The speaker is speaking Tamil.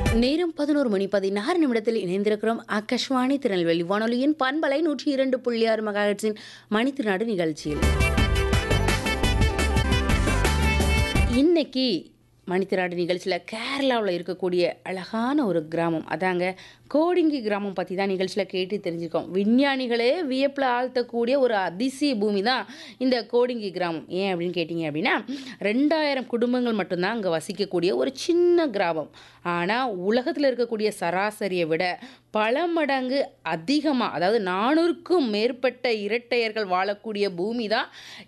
நேரம் பதினோரு மணி பதினாறு நிமிடத்தில் இணைந்திருக்கிறோம் ஆகாஷ்வாணி திருநெல்வேலி வானொலியின் பண்பலை நூற்றி இரண்டு புள்ளி ஆறு மகாஹெட்ஸின் மணித்திருநாடு நிகழ்ச்சியில் இன்னைக்கு மணித்திராடு நிகழ்ச்சியில் கேரளாவில் இருக்கக்கூடிய அழகான ஒரு கிராமம் அதாங்க கோடிங்கி கிராமம் பற்றி தான் நிகழ்ச்சியில் கேட்டு தெரிஞ்சுக்கோம் விஞ்ஞானிகளே வியப்பில் ஆழ்த்தக்கூடிய ஒரு அதிசய பூமி தான் இந்த கோடிங்கி கிராமம் ஏன் அப்படின்னு கேட்டிங்க அப்படின்னா ரெண்டாயிரம் குடும்பங்கள் மட்டும்தான் அங்கே வசிக்கக்கூடிய ஒரு சின்ன கிராமம் ஆனால் உலகத்தில் இருக்கக்கூடிய சராசரியை விட பல மடங்கு அதிகமாக அதாவது நானூறுக்கும் மேற்பட்ட இரட்டையர்கள் வாழக்கூடிய பூமி தான்